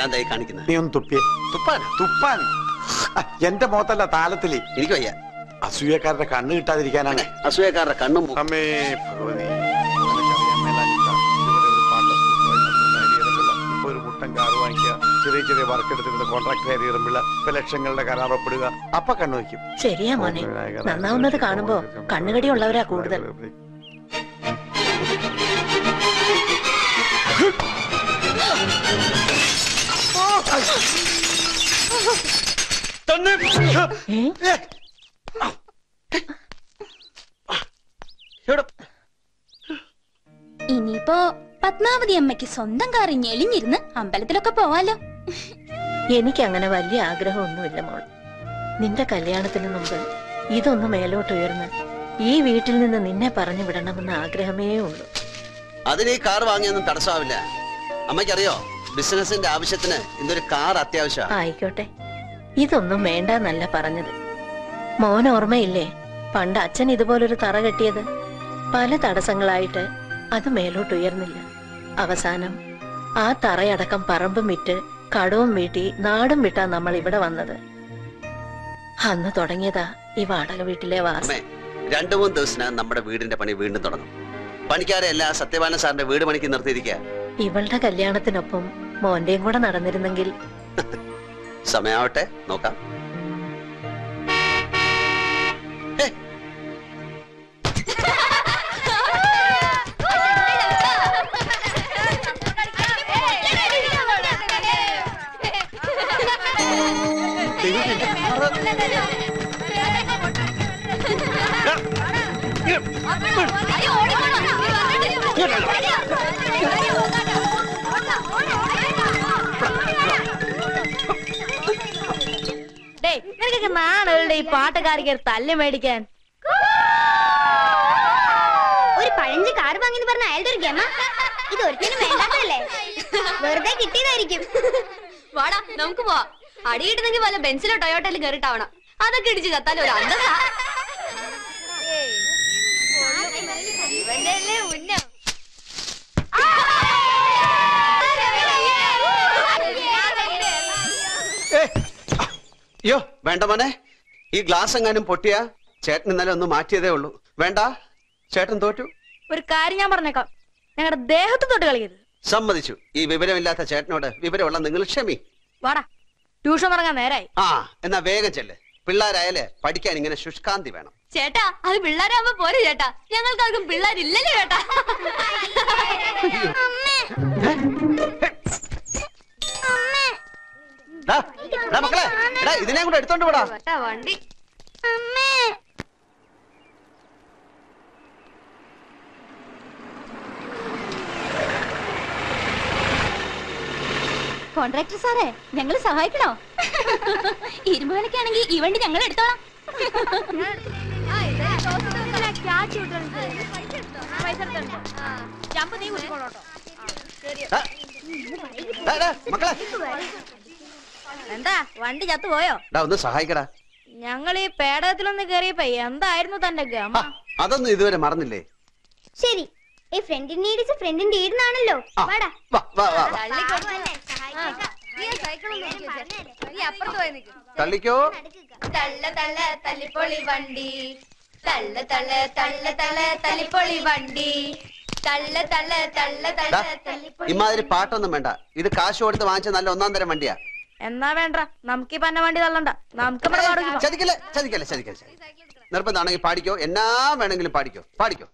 ഭ്രാന്തായി കാണിക്കുന്നത് നീ ഒന്ന് തുപ്പിയേ തുപ്പാൻ തുപ്പാൻ ആ, എന്റെ മുഖത്തല്ല താലത്തില് എനിക്ക് വയ്യ അസൂയക്കാരുടെ കണ്ണ് കിട്ടാതിരിക്കാനാണ് അസൂയക്കാരുടെ കണ്ണും മൂക്കും. അമ്മേ ഭഗവതി നിനക്കറിയാൻ മേലാഞ്ഞിട്ടാ. ഇതുവരെ ഒരു പാട്ട സ്കൂട്ടറുമായി നടത്തുന്ന ഹരിഹരപിള്ള. ഇപ്പൊ ഒരു മുട്ടൻ കാറ് വാങ്ങിക്കുക ചെറിയ ചെറിയ വർക്ക് എടുത്തിരുന്ന കോൺട്രാക്ടർ ഹരിഹരമ്പിള്ള ഇപ്പൊ ലക്ഷങ്ങളുടെ കരാർ ഒപ്പിടുക അപ്പൊ കണ്ണു വയ്ക്കും ശരിയാ മോനെ നന്നാവുന്നത് കാണുമ്പോ കണ്ണുകടിയുള്ളവരാ കൂടുതൽ ഏ? എവിടെ? ഇനിയിപ്പോ പത്മാവതി അമ്മയ്ക്ക് സ്വന്തം കാറി ഞെളിഞ്ഞിരുന്ന് അമ്പലത്തിലൊക്കെ പോവാലോ എനിക്ക് അങ്ങനെ വലിയ ആഗ്രഹമൊന്നുമില്ല മോൾ നിന്റെ കല്യാണത്തിന് മുമ്പ് ഇതൊന്ന് മേലോട്ടുയർന്ന് ഈ വീട്ടിൽ നിന്ന് നിന്നെ പറഞ്ഞു വിടണമെന്ന ആഗ്രഹമേ ഉള്ളൂ അതിന് ഈ കാർ വാങ്ങിയൊന്നും തടസ്സമാവില്ല അമ്മയ്ക്കറിയോ ബിസിനസിന്റെ ആവശ്യത്തിന് ഇന്നൊരു കാർ അത്യാവശ്യമാണ് ആയിക്കോട്ടെ ഇതൊന്നും വേണ്ടെന്നല്ല പറഞ്ഞത് മോൻ ഓർമ്മയില്ലേ പണ്ട് അച്ഛൻ ഇതുപോലൊരു തറ കെട്ടിയത് പല തടസ്സങ്ങളായിട്ട് അത് മേലോട്ടുയർന്നില്ല അവസാനം ആ തറയടക്കം പറമ്പും വിറ്റ് കടവും വീട്ടി നാടും വിട്ടാ നമ്മൾ ഇവിടെ വന്നത് അന്ന് തുടങ്ങിയതാ ഈ വാടക വീട്ടിലെ വാസം അമ്മേ രണ്ടു മൂന്ന് ദിവസത്തിനകം നമ്മുടെ വീടിന്റെ പണി വീണ്ടും തുടങ്ങും പണിക്കാരെ എല്ലാ സത്യപാലൻ സാറിന്റെ വീട് പണിക്ക് നിർത്തിയിരിക്കുക ഇവളുടെ കല്യാണത്തിനൊപ്പം മോന്റെയും കൂടെ നടന്നിരുന്നെങ്കിൽ സമയാവട്ടെ നോക്കാം ഹേ, ഡേയ് നിനക്കൊക്കെ നാണല്ലേ ഈ പാട്ടുകാരിക്ക് തല്ല് മേടിക്കാൻ ഒരു പഴഞ്ച് കാർ വാങ്ങിന്ന് പറഞ്ഞ അയാളുടെ ഒരു ഗമ ഇത് ഒരിക്കലും വേണ്ടാത്തല്ലേ വെറുതെ കിട്ടിയതായിരിക്കും വാടാ നമുക്ക് പോവാം അടി കിട്ടുന്നെങ്കിൽ വല്ല ബെൻസിലോ ടൊയോട്ടയിലും കയറിട്ടാവണം അതൊക്കെ ഇടിച്ച് കത്താൻ ഒരു അന്തസ്സാ ഇവന്റെ അല്ലേ ഉന്നം അയ്യോ വേണ്ട മോനെ ഈ ഗ്ലാസ് എങ്ങാനും പൊട്ടിയാ ചേട്ടൻ ഇന്നലെ ഒന്ന് മാറ്റിയതേ ഉള്ളൂ വേണ്ട ചേട്ടൻ തോറ്റു ഒരു കാര്യം ഞാൻ പറഞ്ഞേക്കാം ഞങ്ങളുടെ ദേഹത്ത് തൊട്ട് കളിക്കരുത് സമ്മതിച്ചു ഈ വിവരമില്ലാത്ത ചേട്ടനോട് വിവരമുള്ള നിങ്ങൾ ക്ഷമി വാടാ ട്യൂഷൻ തുടങ്ങാൻ നേരായി ആ എന്നാ വേഗം ചെല്ല് പിള്ളേരായാലേ പഠിക്കാൻ ഇങ്ങനെ ശുഷ്കാന്തി വേണം ചേട്ടാ അത് പിള്ളേരാകുമ്പോ പോരെ ചേട്ടാ ഞങ്ങൾക്കാർക്കും പിള്ളേരില്ലല്ലോ ചേട്ടാ ഡാ, ഡാ മക്കളെ എടാ ഇതിനെ കൂടെ എടുത്തോണ്ട് പോടാ വണ്ടി കോൺട്രാക്ടർ സാറേ ഞങ്ങൾ സഹായിക്കണോ ഇരുമാനൊക്കെയാണെങ്കിൽ ഈ വണ്ടി ഞങ്ങൾ എടുത്തോളാം ഡാ, ഡാ, ഡാ, മക്കളെ എന്താ വണ്ടി ചത്തുപോയോ ഡാ ഒന്ന് സഹായിക്കടാ ഞങ്ങൾ ഈ പേടകത്തിലൊന്ന് കയറിയപ്പോ എന്തായിരുന്നു തന്റെ ഗമ ആ, അതൊന്നും ഇതുവരെ മറന്നില്ലേ ശരി ഈ ഫ്രണ്ടിൻ നീഡിസ് ഫ്രണ്ടിന്റെ ഈടുന്നാണല്ലോ ആ, വാടാ വാ വാ വാ വാ. തള്ളിക്കോ തള്ള തള്ള തല്ലിപ്പൊളി വണ്ടി തള്ള തള്ള തള്ള തള്ള തല്ലിപ്പൊളി വണ്ടി തള്ള തള്ള തള്ള ഡാ, തള്ള തല്ലിപ്പൊളി ഇമാതിരി പാട്ടൊന്നും വേണ്ട ഇത് കാശ് കൊടുത്ത് വാങ്ങിച്ച നല്ല ഒന്നാം തരം വണ്ടിയാ എന്നാ വേണ്ട നമുക്ക് ഈ പന്ന വണ്ടി തള്ളണ്ട നമുക്ക് നമ്മുടെ വാടകയ്ക്ക് പോവാം. ചതിക്കല്ലേ ചതിക്കല്ലേ ചതിക്കല്ലേ നിർബന്ധമാണെങ്കിൽ പാടിക്കോ എന്നാ വേണമെങ്കിലും പാടിക്കോ പാടിക്കോ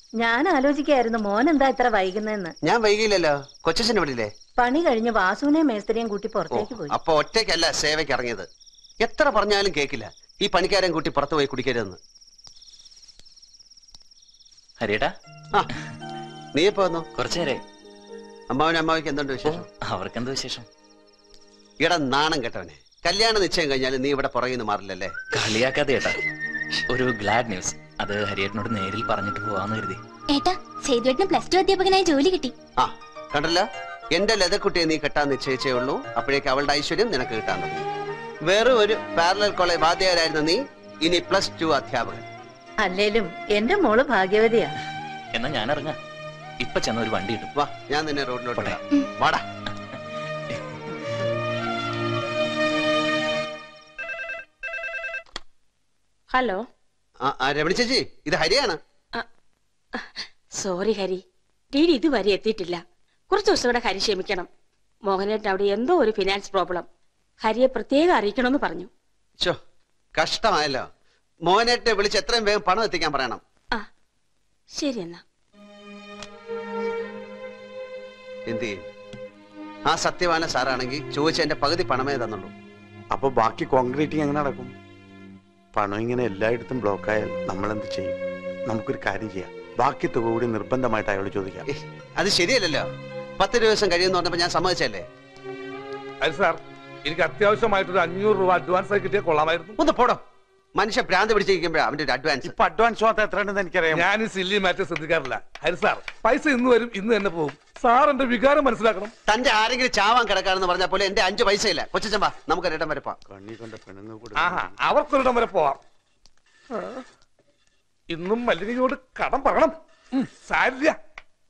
ഞാൻ ആലോചിക്കായിരുന്നു മോൻ എന്താ ഇത്ര വൈകുന്നതെന്ന് ഞാൻ വൈകിയില്ലല്ലോ കൊച്ചച്ഛൻ ഇവിടെ ഇല്ലേ പണി കഴിഞ്ഞ് വാസുവിനെ മേസ്ത്രിയും കൂട്ടി ഓ, പുറത്തേക്ക് പോയി അപ്പൊ ഒറ്റയ്ക്കല്ല സേവയ്ക്ക് ഇറങ്ങിയത് എത്ര പറഞ്ഞാലും കേക്കില്ല ഈ പണിക്കാരൻ കൂട്ടി പുറത്തു പോയി കുടിക്കരുതെന്ന് ഹരിയേട്ടാ ആ നീ എപ്പോ വന്നു കുറച്ചു നേരെ അമ്മാവനും അമ്മാവിക്ക് എന്തുണ്ട് വിശേഷം അവർക്കെന്ത് വിശേഷം ഇട നാണം കെട്ടവനെ കല്യാണ നിശ്ചയം കഴിഞ്ഞാൽ നീ ഇവിടെ പുറകിൽ നിന്ന് മാറില്ലല്ലേ കളിയാക്കാതെ ഏട്ടാ ഒരു ഗ്ലാഡ് ന്യൂസ് അത് ഹരിയേട്ടനോട് നേരിൽ പറഞ്ഞിട്ട് പോവാന്ന് കരുതി ഏട്ടാ സേതുവേട്ടിന് പ്ലസ് ടു അധ്യാപകനായി ജോലി കിട്ടി ആ കണ്ടല്ലോ എന്റെ ലതക്കുട്ടിയെ നീ കെട്ടാൻ നിശ്ചയിച്ചേ ഉള്ളൂ അപ്പോഴേക്ക് അവളുടെ ഐശ്വര്യം നിനക്ക് കിട്ടാൻ തുടങ്ങി വെറും ഒരു പാരലൽ കോളേജ് വാദ്യകാരായിരുന്ന നീ ഇനി പ്ലസ് ടു അധ്യാപകൻ അല്ലേലും എന്റെ മോള് ഭാഗ്യവതിയാ എന്നാ ഞാൻ ഇറങ്ങാം ഇപ്പൊ ചെന്ന ഒരു വണ്ടി കിട്ടും വാ ഞാൻ നിന്നെ റോഡിലോട്ട് പോട്ടെ. വിടാം. വാടാ ഹലോ ആ, ആ, രമണി ചേച്ചി ഇത് ഹരിയാണ് സോറി ഹരി ഡീഡി ഇതുവരെ എത്തിയിട്ടില്ല കുറച്ച് ദിവസം കൂടെ ഹരി ക്ഷമിക്കണം മോഹനേട്ടൻ അവിടെ എന്തോ ഒരു ഫിനാൻസ് പ്രോബ്ലം ഹരിയെ പ്രത്യേകം അറിയിക്കണമെന്ന് പറഞ്ഞു ചോ കഷ്ടമായല്ലോ മോനേട്ടെ വിളിച്ച് എത്രയും വേഗം പണം എത്തിക്കാൻ പറയണം ആ ശരി എന്നാ എന്ത് ചെയ്യും ആ സത്യവാന സാറാണെങ്കിൽ ചോദിച്ച എന്റെ പകുതി പണമേ തന്നുള്ളൂ അപ്പൊ ബാക്കി കോൺക്രീറ്റിംഗ് എങ്ങനെ നടക്കും പണം ഇങ്ങനെ എല്ലായിടത്തും ബ്ലോക്ക് ആയാൽ നമ്മൾ എന്ത് ചെയ്യും നമുക്കൊരു കാര്യം ചെയ്യാം ബാക്കി തുക കൂടി നിർബന്ധമായിട്ട് അയാളോട് ചോദിക്കാം ഏ, അത് ശരിയല്ലല്ലോ പത്ത് ദിവസം കഴിയുമെന്ന് പറഞ്ഞപ്പോ ഞാൻ സമ്മതിച്ചല്ലേ അത് സാർ എനിക്ക് അത്യാവശ്യമായിട്ടൊരു അഞ്ഞൂറ് രൂപ അഡ്വാൻസ് ആയി കിട്ടിയാൽ കൊള്ളാമായിരുന്നു ഒന്ന് പോടോ മനുഷ്യ ഭ്രാന്ത് പിടിച്ചിരിക്കുമ്പോഴാ അവന്റെ ഒരു അഡ്വാൻസ് ഇപ്പൊ അഡ്വാൻസ് മാത്രം എത്രയുണ്ടെന്ന് എനിക്കറിയാം ഞാൻ ഈ സില്ലി മാറ്റം ശ്രദ്ധിക്കാറില്ല ഹരി സാർ പൈസ ഇന്ന് വരും ഇന്ന് തന്നെ പോകും സാർ എന്റെ വികാരം മനസ്സിലാക്കണം തന്റെ ആരെങ്കിലും ചാവാൻ കിടക്കാണെന്ന് പറഞ്ഞാൽ പോലെ എന്റെ അഞ്ച് പൈസ ഇല്ല കൊച്ചൻ വാ നമുക്ക് ഒരിടം വരെ പോവാം കണ്ണി കണ്ട പെണ്ണുങ്ങൾ കൂടെ ആഹാ അവർക്കൊരിടം വരെ പോവാം ആ. ഇന്നും മല്ലികയോട് കടം പറയണം ഉം, സാരില്ല